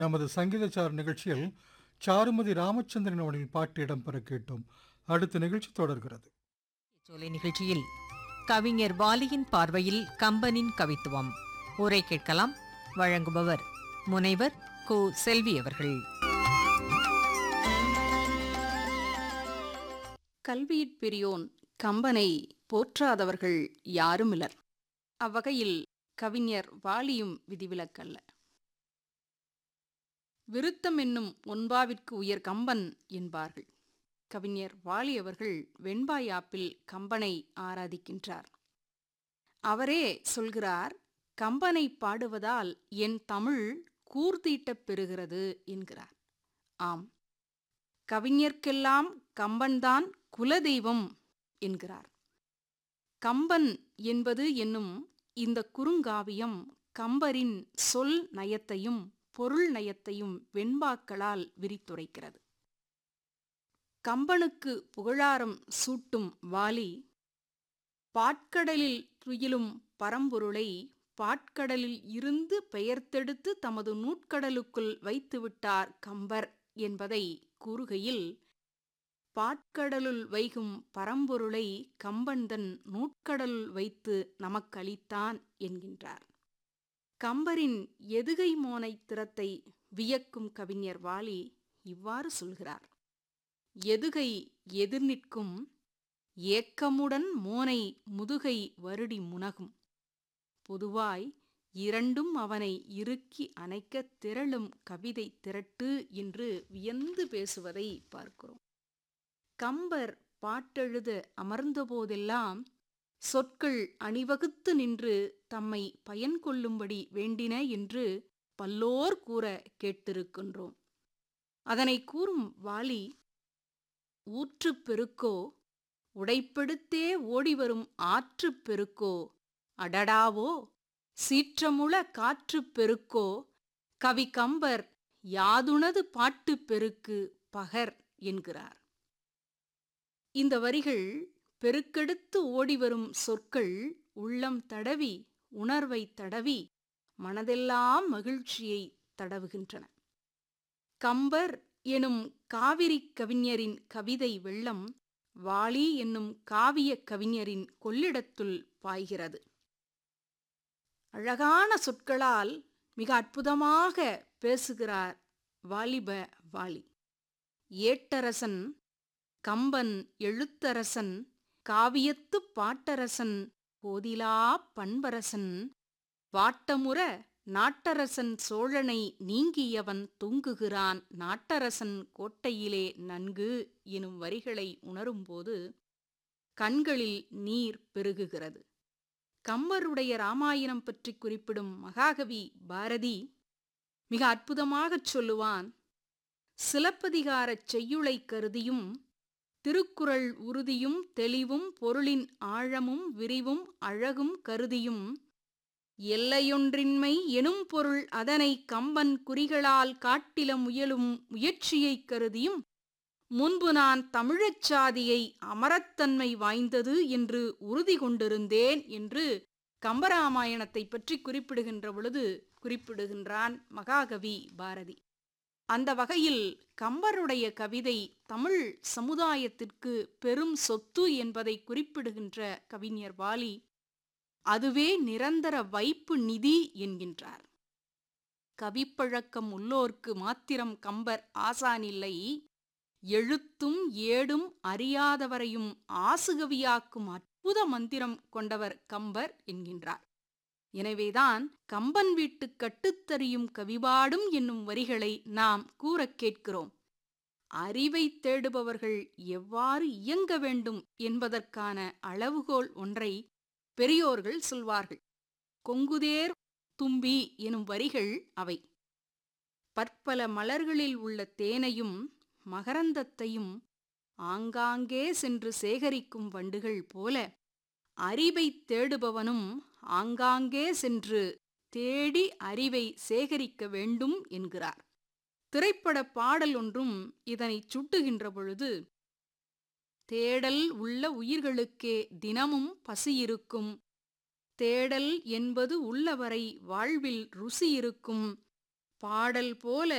நமது சங்கீதச்சார் நிகழ்ச்சியில் சாருமதி ராமச்சந்திரன் அவர்களின் பாட்டு இடம்பெற கேட்டோம் அடுத்த நிகழ்ச்சி தொடர்கிறது சோலை நிகழ்ச்சியில் கவிஞர் வாலியின் பார்வையில் கம்பனின் கவித்துவம் உரை கேட்கலாம் வழங்குபவர் முனைவர் கு செல்வி அவர்கள் கல்வியிற் பெரியோன் கம்பனை போற்றாதவர்கள் யாருமிலர் அவ்வகையில் கவிஞர் வாலியும் விதிவிலக்கல்ல விருத்தம் என்னும் ஒன்பாவிற்கு உயர் கம்பன் என்பார்கள் கவிஞர் வாலி அவர்கள் வெண்பாய் ஆப்பில் கம்பனை ஆராதிக்கின்றார் அவரே சொல்கிறார் கம்பனை பாடுவதால் என் தமிழ் கூர்தீட்டப் பெறுகிறது என்கிறார் ஆம் கவிஞர்க்கெல்லாம் கம்பன்தான் குலதெய்வம் என்கிறார் கம்பன் என்பது என்னும் இந்த குறுங்காவியம் கம்பரின் சொல் நயத்தையும் பொருள் நயத்தையும் வெண்பாக்களால் விரித்துரைக்கிறது கம்பனுக்கு புகழாரம் சூட்டும் வாலி பாட்கடலில் துயிலும் பரம்பொருளை பாட்கடலில் இருந்து பெயர்த்தெடுத்து தமது நூட்கடலுக்குள் வைத்துவிட்டார் கம்பர் என்பதை கூறுகையில் பாட்கடலுள் வைகும் பரம்பொருளை கம்பன்தன் நூட்கடலுள் வைத்து நமக்களித்தான் என்கின்றார் கம்பரின் எதுகை மோனை திறத்தை வியக்கும் கவிஞர் வாலி இவ்வாறு சொல்கிறார் எதுகை எதிர் நிற்கும் ஏக்கமுடன் மோனை முதுகை வருடி முனகும் பொதுவாய் இரண்டும் அவனை இறுக்கி அணைக்க திரளும் கவிதை திரட்டு என்று வியந்து பேசுவதை பார்க்கிறோம் கம்பர் பாட்டெழுத அமர்ந்தபோதெல்லாம் சொற்கள் அணிவகுத்து நின்று தம்மை பயன் கொள்ளும்படி வேண்டின என்று பல்லோர் கூற கேட்டிருக்கின்றோம் அதனை கூறும் வாலி ஊற்றுப் பெருக்கோ உடைப்பெடுத்தே ஓடிவரும் ஆற்றுப் பெருக்கோ அடடாவோ சீற்றமுள காற்றுப் பெருக்கோ கவி கம்பர் யாதுனது பாட்டுப் பெருக்கு பகர் என்கிறார் இந்த வரிகள் பெருக்கெடுத்து ஓடிவரும் சொற்கள் உள்ளம் தடவி உணர்வை தடவி மனதெல்லாம் மகிழ்ச்சியை தடவுகின்றன கம்பர் எனும் காவிரி கவிஞரின் கவிதை வெள்ளம் வாலி என்னும் காவிய கவிஞரின் கொள்ளிடத்துள் பாய்கிறது அழகான சொற்களால் மிக அற்புதமாக பேசுகிறார் வாலிப வாலி ஏட்டரசன் கம்பன் எழுத்தரசன் காவியத்துப் பாட்டரசன் போதிலா பண்பரசன் வாட்டமுற நாட்டரசன் சோழனை நீங்கியவன் தூங்குகிறான் நாட்டரசன் கோட்டையிலே நன்கு எனும் வரிகளை உணரும்போது கண்களில் நீர் பெருகுகிறது கம்பருடைய ராமாயணம் பற்றி குறிப்பிடும் மகாகவி பாரதி மிக அற்புதமாகச் சொல்லுவான் சிலப்பதிகாரச் செய்யுளை கருதியும் திருக்குறள் உறுதியும் தெளிவும் பொருளின் ஆழமும் விரிவும் அழகும் கருதியும் எல்லையொன்றின்மை எனும் பொருள் அதனை கம்பன் குறிகளால் காட்டில முயலும் முயற்சியைக் கருதியும் முன்பு நான் தமிழச் சாதியை அமரத்தன்மை வாய்ந்தது என்று உறுதி கொண்டிருந்தேன் என்று கம்பராமாயணத்தை பற்றி குறிப்பிடுகின்ற பொழுது குறிப்பிடுகின்றான் மகாகவி பாரதி அந்த வகையில் கம்பருடைய கவிதை தமிழ் சமுதாயத்திற்கு பெரும் சொத்து என்பதை குறிப்பிடுகின்ற கவிஞர் வாலி அதுவே நிரந்தர வைப்பு நிதி என்கின்றார் கவிப்பழக்கம் உள்ளோர்க்கு மாத்திரம் கம்பர் ஆசானில்லை எழுத்தும் ஏடும் அறியாதவரையும் ஆசுகவியாக்கும் அற்புத மந்திரம் கொண்டவர் கம்பர் என்கின்றார் எனவேதான் கம்பன் வீட்டு கட்டுத்தறியும் கவிபாடும் என்னும் வரிகளை நாம் கூறக் கேட்கிறோம் அறிவை தேடுபவர்கள் எவ்வாறு இயங்க வேண்டும் என்பதற்கான அளவுகோல் ஒன்றை பெரியோர்கள் சொல்வார்கள் கொங்குதேர் தும்பி எனும் வரிகள் அவை பற்பல மலர்களில் உள்ள தேனையும் மகரந்தத்தையும் ஆங்காங்கே சென்று சேகரிக்கும் வண்டுகள் போல அறிவை தேடுபவனும் ஆங்காங்கே சென்று தேடி அறிவை சேகரிக்க வேண்டும் என்கிறார் திரைப்பட பாடல் ஒன்றும் இதனை சுட்டுகின்ற பொழுது தேடல் உள்ள உயிர்களுக்கே தினமும் பசி இருக்கும் தேடல் என்பது உள்ளவரை வாழ்வில் ருசி இருக்கும் பாடல் போல